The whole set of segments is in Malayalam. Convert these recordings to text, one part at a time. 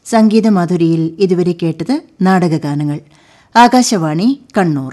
സംഗീതമാധുരിയിൽ ഇതുവരെ കേട്ടത് നാടകഗാനങ്ങൾ ആകാശവാണി കണ്ണൂർ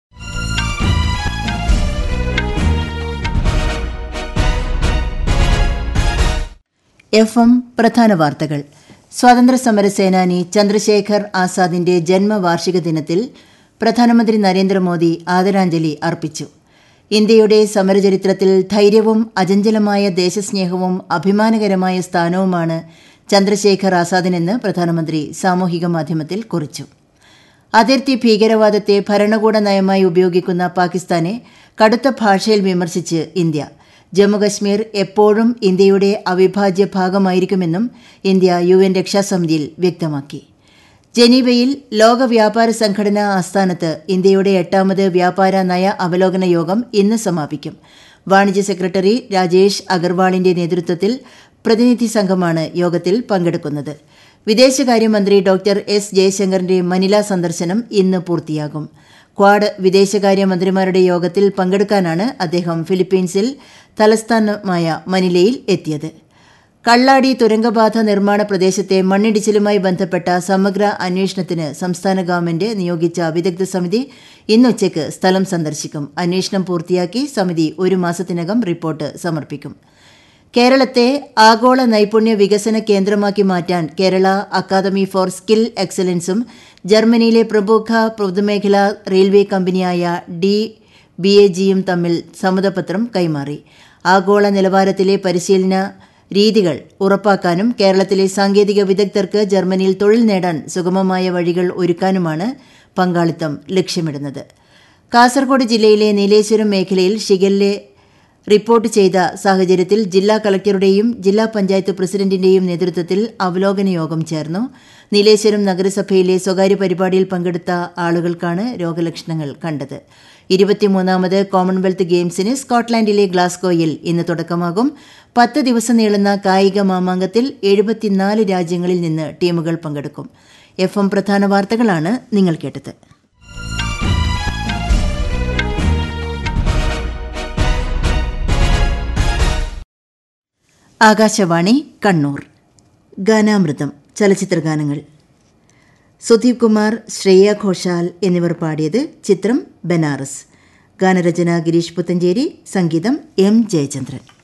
എഫ് എം പ്രധാന വാർത്തകൾ സ്വാതന്ത്ര്യ സമര സേനാനി ചന്ദ്രശേഖർ ആസാദിന്റെ ജന്മവാർഷിക ദിനത്തിൽ പ്രധാനമന്ത്രി നരേന്ദ്രമോദി ആദരാഞ്ജലി അർപ്പിച്ചു ഇന്ത്യയുടെ സമരചരിത്രത്തിൽ ധൈര്യവും അചഞ്ചലമായ ദേശസ്നേഹവും അഭിമാനകരമായ സ്ഥാനവുമാണ് ചന്ദ്രശേഖർ ആസാദിനെന്ന് പ്രധാനമന്ത്രി സാമൂഹിക മാധ്യമത്തിൽ കുറിച്ചു അതിർത്തി ഭീകരവാദത്തെ ഭരണകൂട നയമായി ഉപയോഗിക്കുന്ന പാകിസ്ഥാനെ കടുത്ത ഭാഷയിൽ വിമർശിച്ച് ഇന്ത്യ ജമ്മുകശ്മീർ എപ്പോഴും ഇന്ത്യയുടെ അവിഭാജ്യ ഭാഗമായിരിക്കുമെന്നും ഇന്ത്യ യു എൻ രക്ഷാസമിതിയിൽ വ്യക്തമാക്കി ജനീവയിൽ ലോക വ്യാപാര സംഘടന ആസ്ഥാനത്ത് ഇന്ത്യയുടെ എട്ടാമത് വ്യാപാര നയ അവലോകന യോഗം ഇന്ന് സമാപിക്കും വാണിജ്യ സെക്രട്ടറി രാജേഷ് അഗർവാളിന്റെ നേതൃത്വത്തിൽ പ്രതിനിധി സംഘമാണ് യോഗത്തിൽ പങ്കെടുക്കുന്നത് വിദേശകാര്യമന്ത്രി ഡോക്ടർ എസ് ജയശങ്കറിന്റെ മനില സന്ദർശനം ഇന്ന് പൂർത്തിയാകും ക്വാഡ് വിദേശകാര്യമന്ത്രിമാരുടെ യോഗത്തിൽ പങ്കെടുക്കാനാണ് അദ്ദേഹം ഫിലിപ്പീൻസിൽ തലസ്ഥാനമായ മനിലയിൽ എത്തിയത് കള്ളാടി തുരങ്കപാത നിർമ്മാണ പ്രദേശത്തെ മണ്ണിടിച്ചിലുമായി ബന്ധപ്പെട്ട സമഗ്ര അന്വേഷണത്തിന് സംസ്ഥാന ഗവൺമെന്റ് നിയോഗിച്ച വിദഗ്ധ സമിതി ഇന്നുച്ചയ്ക്ക് സ്ഥലം സന്ദർശിക്കും അന്വേഷണം പൂർത്തിയാക്കി സമിതി ഒരു മാസത്തിനകം റിപ്പോർട്ട് സമർപ്പിക്കും കേരളത്തെ ആഗോള നൈപുണ്യ വികസന കേന്ദ്രമാക്കി മാറ്റാൻ കേരള അക്കാദമി ഫോർ സ്കിൽ എക്സലൻസും ജർമ്മനിയിലെ പ്രമുഖ പൊതുമേഖലാ റെയിൽവേ കമ്പനിയായ ഡി ബി എ ജിയും തമ്മിൽ സമ്മതപത്രം കൈമാറി ആഗോള നിലവാരത്തിലെ പരിശീലന രീതികൾ ഉറപ്പാക്കാനും കേരളത്തിലെ സാങ്കേതിക വിദഗ്ധർക്ക് ജർമ്മനിയിൽ തൊഴിൽ നേടാൻ സുഗമമായ വഴികൾ ഒരുക്കാനുമാണ് പങ്കാളിത്തം ലക്ഷ്യമിടുന്നത് കാസർഗോഡ് ജില്ലയിലെ നീലേശ്വരം മേഖലയിൽ ഷിഗല്ലെ റിപ്പോർട്ട് ചെയ്ത സാഹചര്യത്തിൽ ജില്ലാ കളക്ടറുടെയും ജില്ലാ പഞ്ചായത്ത് പ്രസിഡന്റിന്റെയും നേതൃത്വത്തിൽ അവലോകന യോഗം ചേർന്നു നീലേശ്വരം നഗരസഭയിലെ സ്വകാര്യ പരിപാടിയിൽ പങ്കെടുത്ത ആളുകൾക്കാണ് രോഗലക്ഷണങ്ങൾ കണ്ടത് ഇരുപത്തിമൂന്നാമത് കോമൺവെൽത്ത് ഗെയിംസിന് സ്കോട്ട്ലാൻഡിലെ ഗ്ലാസ്ഗോയിൽ ഇന്ന് തുടക്കമാകും പത്ത് ദിവസം നീളുന്ന കായിക മാമാങ്കത്തിൽ എഴുപത്തിനാല് രാജ്യങ്ങളിൽ നിന്ന് ടീമുകൾ പങ്കെടുക്കും എഫ് എം പ്രധാന വാർത്തകളാണ് നിങ്ങൾ കേട്ടത് ആകാശവാണി കണ്ണൂർ ഗാനാമൃതം ചലച്ചിത്ര ഗാനങ്ങൾ സുധീപ് കുമാർ ശ്രേയ ഘോഷാൽ എന്നിവർ പാടിയത് ചിത്രം ബനാറസ് ഗാനരചന ഗിരീഷ് പുത്തഞ്ചേരി സംഗീതം എം ജയചന്ദ്രൻ